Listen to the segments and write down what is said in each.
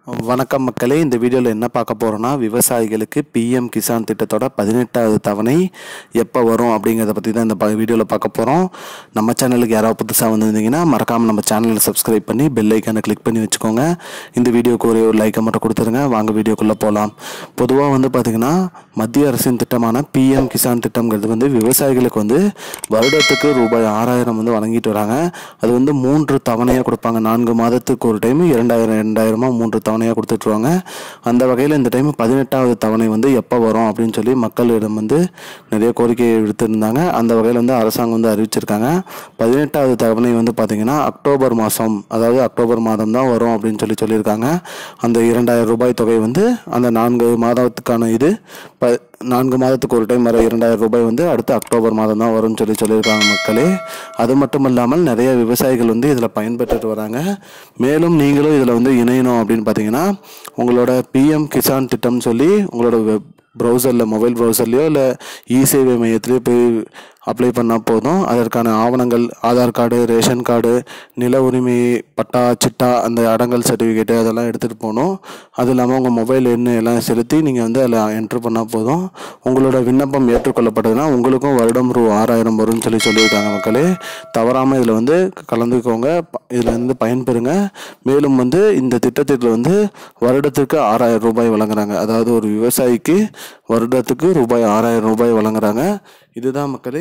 வணக்கம் மக்களே இந்த வீடியோவில் என்ன பார்க்க போகிறோன்னா விவசாயிகளுக்கு பிஎம் கிசான் திட்டத்தோட பதினெட்டாவது தவணை எப்போ வரும் அப்படிங்கிறத பற்றி தான் இந்த வீடியோவில் பார்க்க போகிறோம் நம்ம சேனலுக்கு யாராவது புதுசாக வந்திருந்தீங்கன்னா மறக்காமல் நம்ம சேனலை சப்ஸ்கிரைப் பண்ணி பெல் ஐக்கானை கிளிக் பண்ணி வச்சுக்கோங்க இந்த வீடியோக்கு ஒரே ஒரு லைக்கை மட்டும் கொடுத்துருங்க வாங்க வீடியோக்குள்ளே போகலாம் பொதுவாக வந்து பார்த்திங்கன்னா மத்திய அரசின் திட்டமான பிஎம் கிசான் திட்டம்ங்கிறது வந்து விவசாயிகளுக்கு வந்து வருடத்துக்கு ரூபாய் ஆறாயிரம் வந்து வழங்கிட்டு வராங்க அது வந்து மூன்று தவணையாக கொடுப்பாங்க நான்கு மாதத்துக்கு ஒரு டைம் இரண்டாயிரம் இரண்டாயிரமா மூன்று தவணையாக கொடுத்துட்ருவாங்க அந்த வகையில் இந்த டைம் பதினெட்டாவது தவணை வந்து எப்போ வரும் அப்படின்னு சொல்லி மக்களிடம் வந்து நிறைய கோரிக்கை விடுத்திருந்தாங்க அந்த வகையில் வந்து அரசாங்கம் வந்து அறிவிச்சிருக்காங்க பதினெட்டாவது தவணை வந்து பார்த்திங்கன்னா அக்டோபர் மாதம் அதாவது அக்டோபர் மாதம் தான் வரும் அப்படின்னு சொல்லி சொல்லியிருக்காங்க அந்த இரண்டாயிரம் ரூபாய் தொகை வந்து அந்த நான்கு மாதத்துக்கான இது ப நான்கு மாதத்துக்கு ஒரு டைம் வர இரண்டாயிரம் ரூபாய் வந்து அடுத்து அக்டோபர் மாதம் தான் வரும்னு சொல்லி சொல்லியிருக்காங்க மக்களே அது மட்டும் இல்லாமல் நிறைய விவசாயிகள் வந்து இதில் பயன்பெற்றுட்டு வராங்க மேலும் நீங்களும் இதில் வந்து இணையணும் அப்படின்னு பார்த்தீங்கன்னா உங்களோட பிஎம் கிசான் திட்டம் சொல்லி உங்களோட வெப் ப்ரௌசரில் மொபைல் ப்ரௌசர்லையோ இல்லை இ சேவை மையத்திலையோ போய் அப்ளை பண்ணால் போதும் அதற்கான ஆவணங்கள் ஆதார் கார்டு ரேஷன் கார்டு நில உரிமை பட்டா சிட்டா அந்த அடங்கல் சர்டிஃபிகேட்டு அதெல்லாம் எடுத்துகிட்டு போகணும் அது இல்லாமல் உங்கள் மொபைல் எண்ணு எல்லாம் செலுத்தி நீங்கள் வந்து அதில் என்ட்ரு பண்ணால் போதும் உங்களோட விண்ணப்பம் ஏற்றுக்கொள்ளப்பட்டதுன்னா உங்களுக்கும் வருடம் ரூ ஆறாயிரம் வரும்னு சொல்லி சொல்லியிருக்காங்க மக்களே தவறாமல் இதில் வந்து கலந்துக்கோங்க இதில் வந்து பயன்பெறுங்க மேலும் வந்து இந்த திட்டத்தில் வந்து வருடத்திற்கு ஆறாயிரம் ரூபாய் வழங்குறாங்க அதாவது ஒரு விவசாயிக்கு வருடத்துக்கு ரூபாய் ஆறாயிரம் ரூபாய் வழங்குறாங்க இதுதான் மக்களே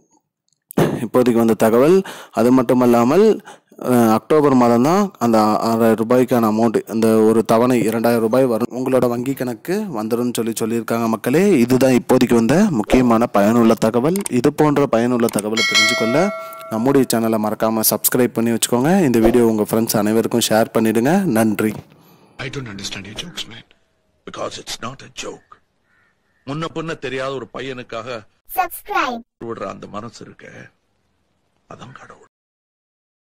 இப்போதைக்கு வந்த தகவல் அது மட்டும் இல்லாமல் அஹ், அக்டோபர் மாதம் தான் அந்த ஆறாயிரம் ரூபாய்க்கான அமௌண்ட் அந்த ஒரு தவணை இரண்டாயிரம் ரூபாய் வரும் உங்களோட வங்கி கணக்கு வந்துடும் சொல்லி சொல்லியிருக்காங்க மக்களே இதுதான் இப்போதைக்கு வந்த முக்கியமான பயனுள்ள தகவல் இது போன்ற பயனுள்ள தகவலை தெரிஞ்சுக்கொள்ள நம்முடைய சேனலை மறக்காமல் சப்ஸ்கிரைப் பண்ணி வச்சுக்கோங்க இந்த வீடியோ உங்கள் ஃப்ரெண்ட்ஸ் அனைவருக்கும் ஷேர் பண்ணிடுங்க நன்றி I don't understand your jokes, man. because it's not a joke முன்ன பின்ன தெரியாத ஒரு பையனுக்காக subscribe விடுற அந்த மனசு இருக்க அதான் கடவுள்